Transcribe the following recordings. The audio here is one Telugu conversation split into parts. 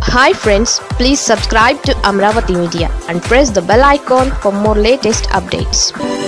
hi friends please subscribe to Amaravati media and press the bell icon for more latest updates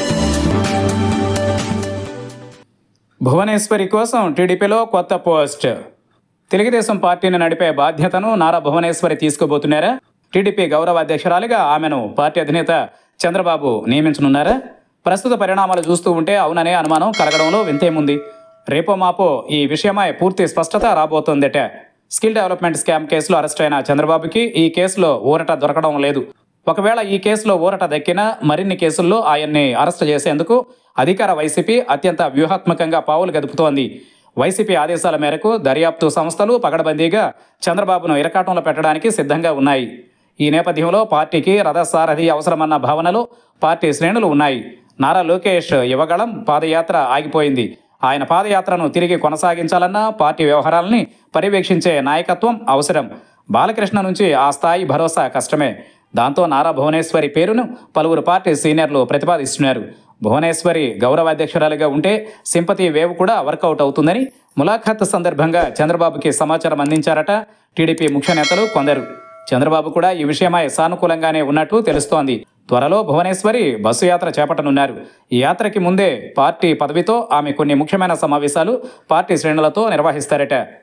Bhuvaneshwari కోసం టీడీపీలో కొత్త పోస్ట్ తెలుగుదేశం పార్టీని నడిపే బాధ్యతను నారా భువనేశ్వరి తీసుకోబోతున్నారా టీడీపీ గౌరవ అధ్యక్షురాలిగా ఆమెను పార్టీ అధినేత చంద్రబాబు నియమించనున్నారా ప్రస్తుత పరిణామాలు చూస్తూ ఉంటే అవుననే అనుమానం కలగడంలో వింతేముంది రేపో మాపో ఈ విషయమై పూర్తి స్పష్టత రాబోతోందట స్కిల్ డెవలప్మెంట్ స్కామ్ కేసులో అరెస్ట్ అయిన చంద్రబాబుకి ఈ కేసులో ఊరట దొరకడం లేదు ఒకవేళ ఈ కేసులో ఊరట దక్కినా మరిన్ని కేసుల్లో ఆయన్ని అరెస్ట్ చేసేందుకు అధికార వైసీపీ అత్యంత వ్యూహాత్మకంగా పావులు గదుపుతోంది వైసీపీ ఆదేశాల మేరకు దర్యాప్తు సంస్థలు పగడబందీగా చంద్రబాబును ఇరకాటంలో పెట్టడానికి సిద్ధంగా ఉన్నాయి ఈ నేపథ్యంలో పార్టీకి రథసారథి అవసరమన్న భావనలో పార్టీ శ్రేణులు ఉన్నాయి నారా లోకేష్ యువగళం పాదయాత్ర ఆగిపోయింది ఆయన పాదయాత్రను తిరిగి కొనసాగించాలన్నా పార్టీ వ్యవహారాలని పర్యవేక్షించే నాయకత్వం అవసరం బాలకృష్ణ నుంచి ఆ స్థాయి భరోసా కష్టమే దాంతో నారా భువనేశ్వరి పేరును పలువురు పార్టీ సీనియర్లు ప్రతిపాదిస్తున్నారు భువనేశ్వరి గౌరవ అధ్యక్షురాలిగా ఉంటే సింపతి వేవ్ కూడా వర్కౌట్ అవుతుందని ములాఖాత్ సందర్భంగా చంద్రబాబుకి సమాచారం అందించారట టీడీపీ ముఖ్య నేతలు కొందరు చంద్రబాబు కూడా ఈ విషయమై సానుకూలంగానే ఉన్నట్టు తెలుస్తోంది త్వరలో భువనేశ్వరి బస్సు యాత్ర చేపట్టనున్నారు ఈ యాత్రకి ముందే పార్టీ పదవితో ఆమె కొన్ని ముఖ్యమైన సమావేశాలు పార్టీ శ్రేణులతో నిర్వహిస్తారట